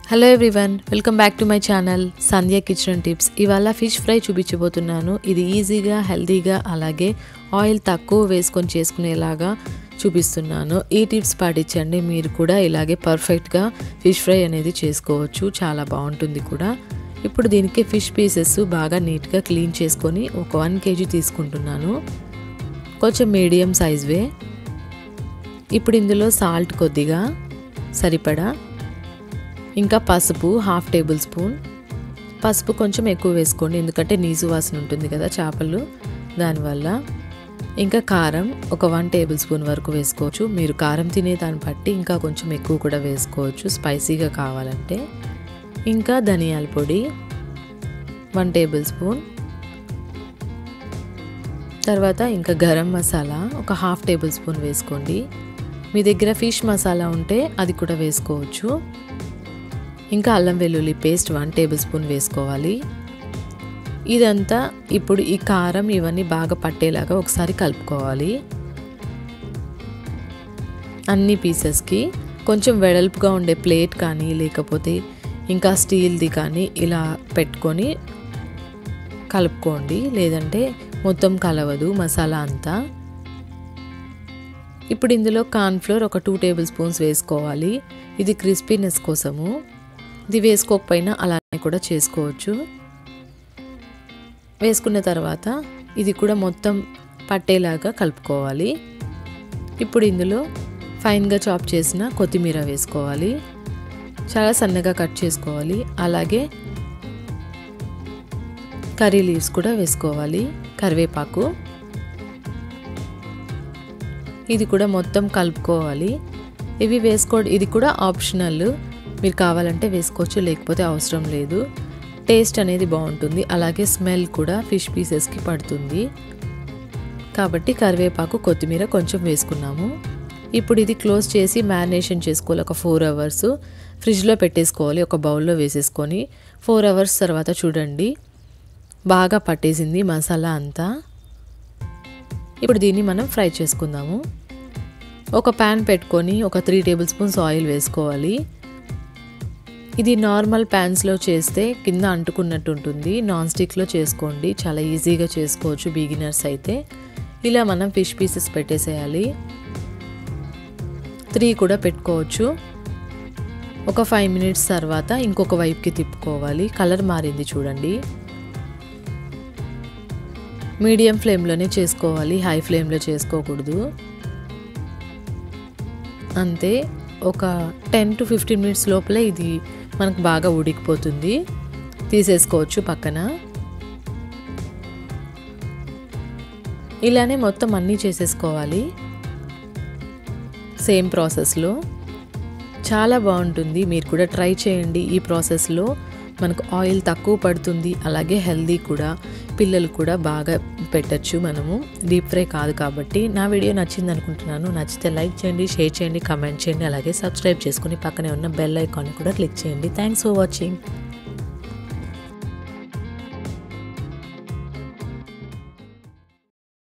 hello everyone welcome back to my channel Sandhya kitchen tips ఇవాళ fish fry చూపించబోతున్నాను ఇది ఈజీగా హెల్తీగా అలాగే ఆయిల్ తక్కువ వేసుకొని చేసుకునేలాగా చూపిస్తున్నాను ఈ టిప్స్ పాటించండి మీరు కూడా ఇలాగే పర్ఫెక్ట్గా ఫిష్ ఫ్రై అనేది చేసుకోవచ్చు చాలా బాగుంటుంది కూడా ఇప్పుడు దీనికి ఫిష్ పీసెస్ బాగా నీట్గా క్లీన్ చేసుకొని ఒక వన్ కేజీ తీసుకుంటున్నాను కొంచెం మీడియం సైజ్వే ఇప్పుడు ఇందులో సాల్ట్ కొద్దిగా సరిపడా ఇంకా పసుపు హాఫ్ టేబుల్ స్పూన్ పసుపు కొంచెం ఎక్కువ వేసుకోండి ఎందుకంటే నీసు వాసన ఉంటుంది కదా చేపలు దానివల్ల ఇంకా కారం ఒక వన్ టేబుల్ స్పూన్ వరకు వేసుకోవచ్చు మీరు కారం తినే దాన్ని బట్టి ఇంకా కొంచెం ఎక్కువ కూడా వేసుకోవచ్చు స్పైసీగా కావాలంటే ఇంకా ధనియాల పొడి వన్ టేబుల్ స్పూన్ తర్వాత ఇంకా గరం మసాలా ఒక హాఫ్ టేబుల్ స్పూన్ వేసుకోండి మీ దగ్గర ఫిష్ మసాలా ఉంటే అది కూడా వేసుకోవచ్చు ఇంకా అల్లం వెల్లుల్లి పేస్ట్ వన్ టేబుల్ స్పూన్ వేసుకోవాలి ఇదంతా ఇప్పుడు ఈ కారం ఇవన్నీ బాగా పట్టేలాగా ఒకసారి కలుపుకోవాలి అన్ని పీసెస్కి కొంచెం వెడల్పుగా ఉండే ప్లేట్ కానీ లేకపోతే ఇంకా స్టీల్ది కానీ ఇలా పెట్టుకొని కలుపుకోండి లేదంటే మొత్తం కలవదు మసాలా అంతా ఇప్పుడు ఇందులో కార్న్ఫ్లోర్ ఒక టూ టేబుల్ స్పూన్స్ వేసుకోవాలి ఇది క్రిస్పీనెస్ కోసము ఇది వేసుకోకపోయినా అలానే కూడా చేసుకోవచ్చు వేసుకున్న తర్వాత ఇది కూడా మొత్తం పట్టేలాగా కలుపుకోవాలి ఇప్పుడు ఇందులో ఫైన్గా చాప్ చేసిన కొత్తిమీర వేసుకోవాలి చాలా సన్నగా కట్ చేసుకోవాలి అలాగే కర్రీ లీవ్స్ కూడా వేసుకోవాలి కరివేపాకు ఇది కూడా మొత్తం కలుపుకోవాలి ఇవి వేసుకో ఇది కూడా ఆప్షనల్ మీరు కావాలంటే వేసుకోవచ్చు లేకపోతే అవసరం లేదు టేస్ట్ అనేది బాగుంటుంది అలాగే స్మెల్ కూడా ఫిష్ పీసెస్కి పడుతుంది కాబట్టి కరివేపాకు కొత్తిమీర కొంచెం వేసుకున్నాము ఇప్పుడు ఇది క్లోజ్ చేసి మ్యారినేషన్ చేసుకోవాలి ఒక ఫోర్ అవర్స్ ఫ్రిడ్జ్లో పెట్టేసుకోవాలి ఒక బౌల్లో వేసేసుకొని ఫోర్ అవర్స్ తర్వాత చూడండి బాగా పట్టేసింది మసాలా అంతా ఇప్పుడు దీన్ని మనం ఫ్రై చేసుకుందాము ఒక ప్యాన్ పెట్టుకొని ఒక త్రీ టేబుల్ స్పూన్స్ ఆయిల్ వేసుకోవాలి ఇది నార్మల్ ప్యాన్స్లో చేస్తే కింద అంటుకున్నట్టు ఉంటుంది నాన్ స్టిక్లో చేసుకోండి చాలా ఈజీగా చేసుకోవచ్చు బిగినర్స్ అయితే ఇలా మనం ఫిష్ పీసెస్ పెట్టేసేయాలి త్రీ కూడా పెట్టుకోవచ్చు ఒక ఫైవ్ మినిట్స్ తర్వాత ఇంకొక వైపుకి తిప్పుకోవాలి కలర్ మారింది చూడండి మీడియం ఫ్లేమ్లోనే చేసుకోవాలి హై ఫ్లేమ్లో చేసుకోకూడదు అంతే ఒక టెన్ టు ఫిఫ్టీన్ మినిట్స్ లోపల ఇది మనకు బాగా ఉడికిపోతుంది తీసేసుకోవచ్చు పక్కన ఇలానే మొత్తం అన్నీ చేసేసుకోవాలి సేమ్ ప్రాసెస్లో చాలా బాగుంటుంది మీరు కూడా ట్రై చేయండి ఈ ప్రాసెస్లో మనకు ఆయిల్ తక్కువ పడుతుంది అలాగే హెల్దీ కూడా పిల్లలు కూడా బాగా పెట్టచ్చు మనము డీప్ ఫ్రై కాదు కాబట్టి నా వీడియో నచ్చింది అనుకుంటున్నాను నచ్చితే లైక్ చేయండి షేర్ చేయండి కమెంట్ చేయండి అలాగే సబ్స్క్రైబ్ చేసుకుని పక్కనే ఉన్న బెల్ ఐకాన్ని కూడా క్లిక్ చేయండి థ్యాంక్స్ ఫర్ వాచింగ్